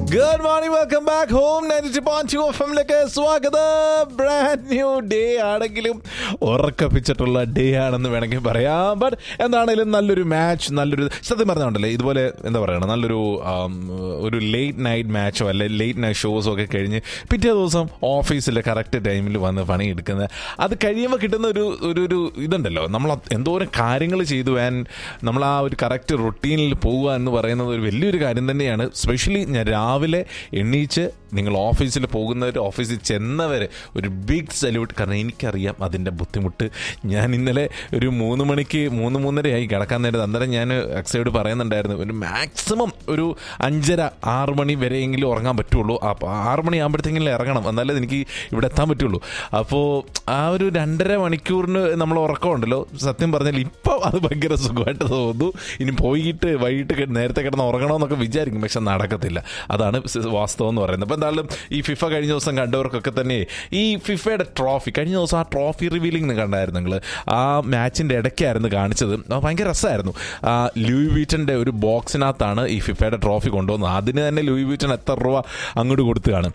Good morning welcome back home ninety point two F എമ്മിലേക്ക് സ്വാഗതം brand new day ആണെങ്കിലും ഉറക്കപ്പിച്ചിട്ടുള്ള day ആണെന്ന് വേണമെങ്കിൽ പറയാം ബട്ട് എന്താണെങ്കിലും നല്ലൊരു മാച്ച് നല്ലൊരു സത്യം പറഞ്ഞുണ്ടല്ലേ ഇതുപോലെ എന്താ പറയുക നല്ലൊരു ആം, ഒരു ലേറ്റ് നൈറ്റ് മാച്ചോ അല്ലെ ലേറ്റ് നൈറ്റ് ഷോസോ ഒക്കെ കഴിഞ്ഞ് പിറ്റേ ദിവസം ഓഫീസിൽ കറക്റ്റ് ടൈമിൽ വന്ന് പണിയെടുക്കുന്നത് അത് കഴിയുമ്പോൾ കിട്ടുന്ന ഒരു ഒരു ഒരു ഇതുണ്ടല്ലോ നമ്മൾ അത് എന്തോരം കാര്യങ്ങൾ ചെയ്തു വാൻ നമ്മൾ ആ ഒരു കറക്റ്റ് റൊട്ടീനിൽ പോവുക എന്ന് പറയുന്നത് ഒരു വലിയൊരു കാര്യം തന്നെയാണ് സ്പെഷ്യലി ഞാൻ രാവിലെ എണ്ണീച്ച് നിങ്ങൾ ഓഫീസിൽ പോകുന്നവർ ഓഫീസിൽ ചെന്നവർ ഒരു ബിഗ് സല്യൂട്ട് കാരണം എനിക്കറിയാം അതിൻ്റെ ബുദ്ധിമുട്ട് ഞാൻ ഇന്നലെ ഒരു മൂന്ന് മണിക്ക് മൂന്ന് മൂന്നരയായി കിടക്കാൻ നേരത്ത് അന്നേരം ഞാൻ അക്സയോട് പറയുന്നുണ്ടായിരുന്നു ഒരു മാക്സിമം ഒരു അഞ്ചര ആറ് മണി വരെയെങ്കിലും ഉറങ്ങാൻ പറ്റുള്ളൂ അപ്പോൾ ആറ് മണി ആകുമ്പോഴത്തേക്കെങ്കിലും ഇറങ്ങണം എന്നാലേ എനിക്ക് ഇവിടെ എത്താൻ പറ്റുള്ളൂ അപ്പോൾ ആ ഒരു രണ്ടര മണിക്കൂറിന് നമ്മൾ ഉറക്കമുണ്ടല്ലോ സത്യം പറഞ്ഞാൽ ഇപ്പോൾ അത് ഭയങ്കര സുഖമായിട്ട് തോന്നുന്നു ഇനി പോയിട്ട് വൈകിട്ട് കി- നേരത്തെ കിടന്ന് ഉറങ്ങണമെന്നൊക്കെ വിചാരിക്കും പക്ഷെ നടക്കത്തില്ല അതാണ് സ് വാസ്തവം എന്ന് പറയുന്നത് അപ്പോൾ എന്തായാലും ഈ ഫിഫ കഴിഞ്ഞ ദിവസം കണ്ടവർക്കൊക്കെ തന്നെ ഈ ഫിഫയുടെ ട്രോഫി കഴിഞ്ഞ ദിവസം ആ ട്രോഫി റിവീലിംഗ് കണ്ടായിരുന്നു നിങ്ങൾ ആ മാച്ചിൻ്റെ ഇടയ്ക്കായിരുന്നു കാണിച്ചത് അത് ഭയങ്കര രസമായിരുന്നു ആ ലൂയി വീറ്റൻ്റെ ഒരു ബോക്സിനകത്താണ് ഈ ഫിഫയുടെ ട്രോഫി കൊണ്ടുവന്നത് അതിന് തന്നെ ലൂയി വീറ്റൻ എത്ര രൂപ അങ്ങോട്ട് കൊടുത്തു കാണും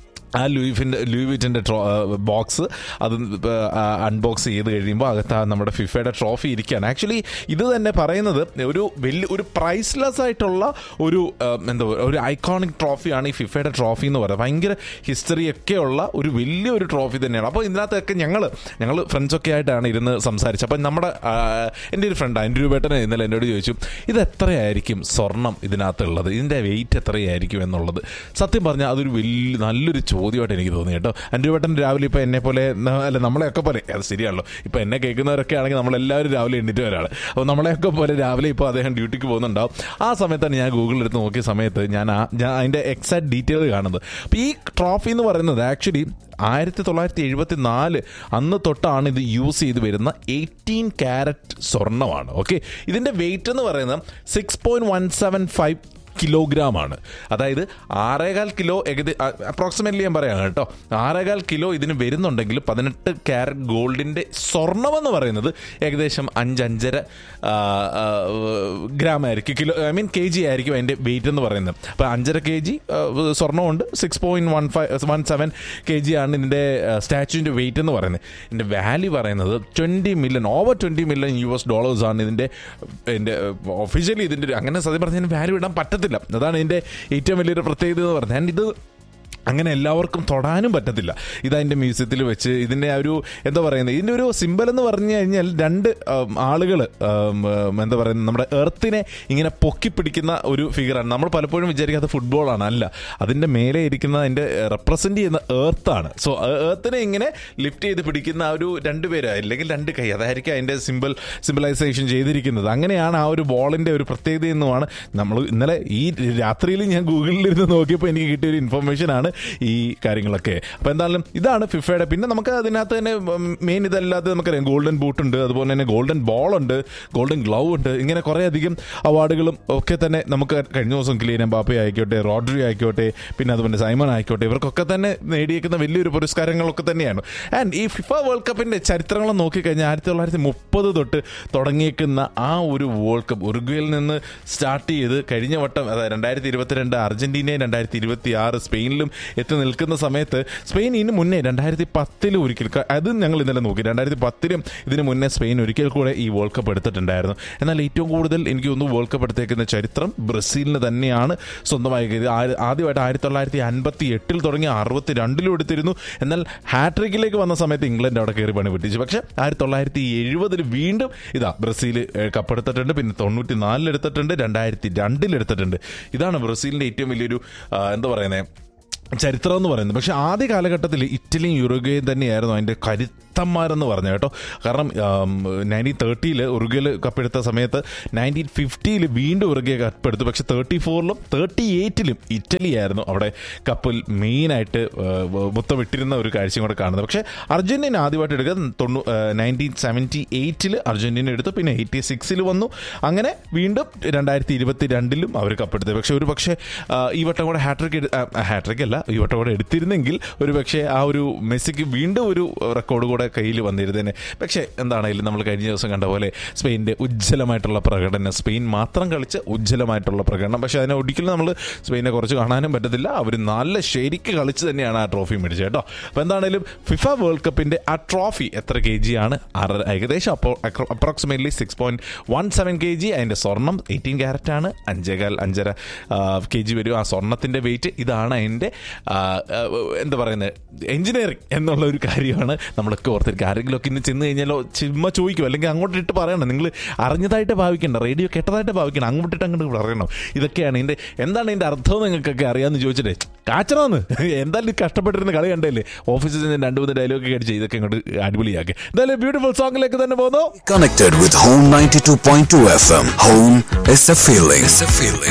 ആ ലൂയിഫിൻ്റെ ലൂയിവിറ്റിൻ്റെ ട്രോ ബോക്സ് അത് അൺബോക്സ് ചെയ്ത് കഴിയുമ്പോൾ അകത്ത് ആ നമ്മുടെ ഫിഫയുടെ ട്രോഫി ഇരിക്കുകയാണ് ആക്ച്വലി ഇത് തന്നെ പറയുന്നത് ഒരു വലിയ ഒരു പ്രൈസ്ലെസ് ആയിട്ടുള്ള ഒരു ആ, എന്താ പറയുക ഒരു ഐക്കോണിക് ട്രോഫിയാണ് ഈ ഫിഫയുടെ ട്രോഫി എന്ന് പറയുന്നത് ഭയങ്കര ഹിസ്റ്ററി ഒക്കെ ഉള്ള ഒരു വലിയൊരു ട്രോഫി തന്നെയാണ് അപ്പോൾ ഇതിനകത്തൊക്കെ ഞങ്ങൾ ഞങ്ങൾ ഫ്രണ്ട്സൊക്കെ ആയിട്ടാണ് ഇരുന്ന് സംസാരിച്ചത് അപ്പം നമ്മുടെ ആ, എൻ്റെ ഒരു ഫ്രണ്ട് അൻഡ്രൂ ബേട്ടൻ ഇന്നലെ എന്നോട് ചോദിച്ചു ഇത് എത്രയായിരിക്കും സ്വർണം ഇതിനകത്തുള്ളത് ഇതിൻ്റെ വെയിറ്റ് എത്രയായിരിക്കും എന്നുള്ളത് സത്യം പറഞ്ഞാൽ അതൊരു വലിയ നല്ലൊരു ചോദ്യമായിട്ട് എനിക്ക് തോന്നി കേട്ടോ അൻഡ്രൂ ബേട്ടൻ രാവിലെ ഇപ്പോൾ എന്നെ പോലെ ന- അല്ല നമ്മളെയൊക്കെ പോലെ അത് ശരിയാണല്ലോ ഇപ്പോൾ എന്നെ കേൾക്കുന്നവരൊക്കെ ആണെങ്കിൽ നമ്മളെല്ലാവരും രാവിലെ എണ്ണീറ്റ് വരാണ് അപ്പോൾ നമ്മളെയൊക്കെ പോലെ രാവിലെ ഇപ്പോൾ അദ്ദേഹം ഡ്യൂട്ടിക്ക് പോകുന്നുണ്ടാവും ആ സമയത്താണ് ഞാൻ ഗൂഗിളിൽ എടുത്ത് നോക്കിയ സമയത്ത് ഞാൻ ആ ഞാൻ അതിൻ്റെ എക്സാക്ട് ഡീറ്റെയിൽ കാണുന്നത് അപ്പോൾ ഈ ട്രോഫി എന്ന് പറയുന്നത് ആക്ച്വലി ആയിരത്തി തൊള്ളായിരത്തി എഴുപത്തി നാല് അന്ന് തൊട്ടാണ് ഇത് യൂസ് ചെയ്ത് വരുന്ന എയ്റ്റീൻ ക്യാരറ്റ് സ്വർണ്ണമാണ് ഓക്കെ ഇതിൻ്റെ വെയിറ്റ് എന്ന് പറയുന്നത് six point one seven five kilogram ആണ് അതായത് ആറേകാൽ കിലോ ഏകദേശം അപ്രോക്സിമേറ്റ്ലി ഞാൻ പറയാം കേട്ടോ ആറേകാൽ കിലോ ഇതിന് വരുന്നുണ്ടെങ്കിൽ പതിനെട്ട് ക്യാരറ്റ് ഗോൾഡിൻ്റെ സ്വർണമെന്ന് പറയുന്നത് ഏകദേശം അഞ്ചഞ്ചര ആ, ആ, ഗ്രാം ആയിരിക്കും kilo I mean K G ആയിരിക്കും അതിൻ്റെ വെയിറ്റ് എന്ന് പറയുന്നത് അപ്പോൾ അഞ്ചര കെ ജി സ്വർണ്ണമുണ്ട് six point one five one seven K G ആണ് ഇതിൻ്റെ സ്റ്റാച്ചുവിൻ്റെ വെയിറ്റ് എന്ന് പറയുന്നത് ഇതിൻ്റെ വാല്യൂ പറയുന്നത് twenty million over twenty million U S dollars ആണ് ഇതിൻ്റെ എൻ്റെ ഒഫീഷ്യലി ഇതിൻ്റെ ഒരു അങ്ങനെ സത്യം പറഞ്ഞാൽ വാല്യൂ ഇടാൻ പറ്റത്തില്ല അതാണ് ഇതിൻ്റെ ഏറ്റവും വലിയൊരു പ്രത്യേകത എന്ന് പറഞ്ഞത് ഞാൻ ഇത് അങ്ങനെ എല്ലാവർക്കും തൊടാനും പറ്റത്തില്ല ഇതതിൻ്റെ മ്യൂസിയത്തിൽ വെച്ച് ഇതിൻ്റെ ആ ഒരു എന്താ പറയുന്നത് ഇതിൻ്റെ ഒരു സിമ്പൽ എന്ന് പറഞ്ഞു കഴിഞ്ഞാൽ രണ്ട് ആളുകൾ എന്താ പറയുന്നത് നമ്മുടെ എർത്തിനെ ഇങ്ങനെ പൊക്കി പിടിക്കുന്ന ഒരു ഫിഗറാണ് നമ്മൾ പലപ്പോഴും വിചാരിക്കാത്ത ഫുട്ബോളാണ് അല്ല അതിൻ്റെ മേലെ ഇരിക്കുന്ന അതിൻ്റെ റെപ്രസെൻ്റ് ചെയ്യുന്ന എർത്താണ് സോ എർത്തിനെ ഇങ്ങനെ ലിഫ്റ്റ് ചെയ്ത് പിടിക്കുന്ന ആ ഒരു രണ്ട് പേര് അല്ലെങ്കിൽ രണ്ട് കൈ അതായിരിക്കും അതിൻ്റെ സിമ്പിൾ സിമ്പിളൈസേഷൻ ചെയ്തിരിക്കുന്നത് അങ്ങനെയാണ് ആ ഒരു ബോളിൻ്റെ ഒരു പ്രത്യേകത എന്നുമാണ് നമ്മൾ ഇന്നലെ ഈ രാത്രിയിൽ ഞാൻ ഗൂഗിളിലിരുന്ന് നോക്കിയപ്പോൾ എനിക്ക് കിട്ടിയ ഒരു ഇൻഫർമേഷൻ ആണ് ഈ കാര്യങ്ങളൊക്കെ അപ്പോൾ എന്തായാലും ഇതാണ് ഫിഫയുടെ പിന്നെ നമുക്ക് അതിനകത്ത് തന്നെ മെയിൻ ഇതല്ലാതെ നമുക്കറിയാം ഗോൾഡൻ ബൂട്ട് ഉണ്ട് അതുപോലെ തന്നെ ഗോൾഡൻ ബോൾ ഉണ്ട് ഗോൾഡൻ ഗ്ലൗ ഉണ്ട് ഇങ്ങനെ കുറേ അധികം അവാർഡുകളും ഒക്കെ തന്നെ നമുക്ക് കഴിഞ്ഞ ദിവസം കിലിയൻ ബാപ്പ ആയിക്കോട്ടെ റോഡ്രി ആയിക്കോട്ടെ പിന്നെ അതുപോലെ സൈമൺ ആയിക്കോട്ടെ ഇവർക്കൊക്കെ തന്നെ നേടിയേക്കുന്ന വലിയൊരു പുരസ്കാരങ്ങളൊക്കെ തന്നെയാണ് ആൻഡ് ഈ ഫിഫ വേൾഡ് കപ്പിന്റെ ചരിത്രങ്ങൾ നോക്കിക്കഴിഞ്ഞാൽ ആയിരത്തി തൊള്ളായിരത്തി മുപ്പത് തൊട്ട് തുടങ്ങിയേക്കുന്ന ആ ഒരു വേൾഡ് കപ്പ് ഉറുഗ്വയിൽ നിന്ന് സ്റ്റാർട്ട് ചെയ്ത് കഴിഞ്ഞ വട്ടം അതായത് രണ്ടായിരത്തി ഇരുപത്തിരണ്ട് അർജന്റീനയും രണ്ടായിരത്തി ഇരുപത്തി ആറ് സ്പെയിനിലും എത്തി നിൽക്കുന്ന സമയത്ത് സ്പെയിൻ ഇതിന് മുന്നേ രണ്ടായിരത്തി പത്തിൽ ഒരിക്കൽ ക- അത് ഞങ്ങൾ ഇന്നലെ നോക്കി രണ്ടായിരത്തി പത്തിലും ഇതിന് മുന്നേ സ്പെയിൻ ഒരിക്കൽ കൂടെ ഈ വേൾഡ് കപ്പ് എടുത്തിട്ടുണ്ടായിരുന്നു എന്നാൽ ഏറ്റവും കൂടുതൽ എനിക്ക് തോന്നുന്നു വേൾഡ് കപ്പ് എടുത്തേക്കുന്ന ചരിത്രം ബ്രസീലിന് തന്നെയാണ് സ്വന്തമായി കരുതി ആ- ആദ്യമായിട്ട് ആയിരത്തി തൊള്ളായിരത്തി അൻപത്തി എട്ടിൽ തുടങ്ങി അറുപത്തി രണ്ടിലും എടുത്തിരുന്നു എന്നാൽ ഹാട്രിക്കിലേക്ക് വന്ന സമയത്ത് ഇംഗ്ലണ്ട് അവിടെ കയറി പണി പിടിച്ചു പക്ഷേ ആയിരത്തി തൊള്ളായിരത്തി എഴുപതിൽ വീണ്ടും ഇതാ ബ്രസീൽ ഏഹ്, കപ്പെടുത്തിട്ടുണ്ട് പിന്നെ തൊണ്ണൂറ്റി നാലിൽ എടുത്തിട്ടുണ്ട് രണ്ടായിരത്തി രണ്ടിൽ എടുത്തിട്ടുണ്ട് ഇതാണ് ബ്രസീലിന്റെ ഏറ്റവും വലിയൊരു ആ, എന്താ പറയുന്നത് ചരിത്രം എന്ന് പറയുന്നത് പക്ഷെ ആദ്യ കാലഘട്ടത്തിൽ ഇറ്റലിയും യുറുഗയും തന്നെയായിരുന്നു അതിൻ്റെ കരുത്തന്മാരെന്ന് പറഞ്ഞു കേട്ടോ കാരണം നയൻറ്റീൻ തേർട്ടിയിൽ ഉറുഗയിൽ കപ്പെടുത്ത സമയത്ത് നയൻറ്റീൻ ഫിഫ്റ്റിയിൽ വീണ്ടും ഉറുഗയെ കപ്പെടുത്തു പക്ഷെ തേർട്ടി ഫോറിലും തേർട്ടി എയ്റ്റിലും ഇറ്റലി ആയിരുന്നു അവിടെ കപ്പിൽ മെയിനായിട്ട് മൊത്തം വിട്ടിരുന്ന ഒരു കാഴ്ചയും കൂടെ കാണുന്നത് പക്ഷേ അർജന്റീന ആദ്യമായിട്ട് എടുക്കുക തൊണ്ണൂ നയൻറ്റീൻ സെവൻറ്റി എയ്റ്റിൽ അർജന്റീന എടുത്തു പിന്നെ എയ്റ്റി സിക്സിൽ വന്നു അങ്ങനെ വീണ്ടും രണ്ടായിരത്തി ഇരുപത്തി രണ്ടിലും അവർ കപ്പെടുത്തു പക്ഷെ ഒരു പക്ഷേ ആ, ഈ വട്ടം കൂടെ ഹാട്രിക് ഹാട്രിക് അല്ല ഈ വട്ടം കൂടെ എടുത്തിരുന്നെങ്കിൽ ഒരു പക്ഷേ ആ ഒരു മെസ്സിക്ക് വീണ്ടും ഒരു റെക്കോർഡ് കൂടെ കയ്യിൽ വന്നിരുന്നേനെ പക്ഷേ എന്താണെങ്കിലും നമ്മൾ കഴിഞ്ഞ ദിവസം കണ്ട പോലെ സ്പെയിനിൻ്റെ ഉജ്ജ്വലമായിട്ടുള്ള പ്രകടനം സ്പെയിൻ മാത്രം കളിച്ച് ഉജ്ജ്വലമായിട്ടുള്ള പ്രകടനം പക്ഷേ അതിനെ ഒരിക്കലും നമ്മൾ സ്പെയിനെ കുറച്ച് കാണാനും പറ്റത്തില്ല അവർ നല്ല ശരിക്ക് കളിച്ച് തന്നെയാണ് ആ ട്രോഫി മേടിച്ചത് കേട്ടോ അപ്പോൾ എന്താണെങ്കിലും ഫിഫ വേൾഡ് കപ്പിൻ്റെ ആ ട്രോഫി എത്ര കെ ജി ആണ് ആറ് ഏകദേശം അപ്പോൾ approximately six point one seven K G അതിൻ്റെ സ്വർണം എയ്റ്റീൻ ക്യാരറ്റ് ആണ് അഞ്ചേകാൽ അഞ്ചര കെ ജി വരും ആ സ്വർണത്തിൻ്റെ വെയിറ്റ് ഇതാണ് അതിൻ്റെ ആ, ആ, എന്താ പറയുന്നത് എഞ്ചിനീയറിംഗ് എന്നുള്ള ഒരു കാര്യമാണ് നമ്മളൊക്കെ ഓർത്തിരിക്കുക ആരെങ്കിലുമൊക്കെ ഇന്ന് ചെന്ന് കഴിഞ്ഞാലോ ചുമ്മാ ചോദിക്കും അല്ലെങ്കിൽ അങ്ങോട്ട് ഇട്ട് പറയണം നിങ്ങൾ അറിഞ്ഞതായിട്ട് ഭാവിക്കണ്ട റേഡിയോ കേട്ടതായിട്ട് ഭാവിക്കണം അങ്ങോട്ടിട്ട് അങ്ങോട്ട് പറയണം ഇതൊക്കെയാണ് ഇതിൻ്റെ എന്താണ് ഇതിൻ്റെ അർത്ഥം നിങ്ങൾക്കൊക്കെ അറിയാമെന്ന് ചോദിച്ചിട്ടേ കാച്ചണമെന്ന് എന്തായാലും കഷ്ടപ്പെട്ടിരുന്ന കളി കണ്ടല്ലേ ഓഫീസിൽ നിന്ന് രണ്ട് മൂന്ന് ഡയലോഗ് അടിച്ച് ഇതൊക്കെ ഇങ്ങോട്ട് അടിപൊളിയാക്കി എന്തായാലും ബ്യൂട്ടിഫുൾ സോങ്ങിലേക്ക് തന്നെ പോകുന്നു Connected with Home 92.2 FM. Home is a feeling. It's a feeling.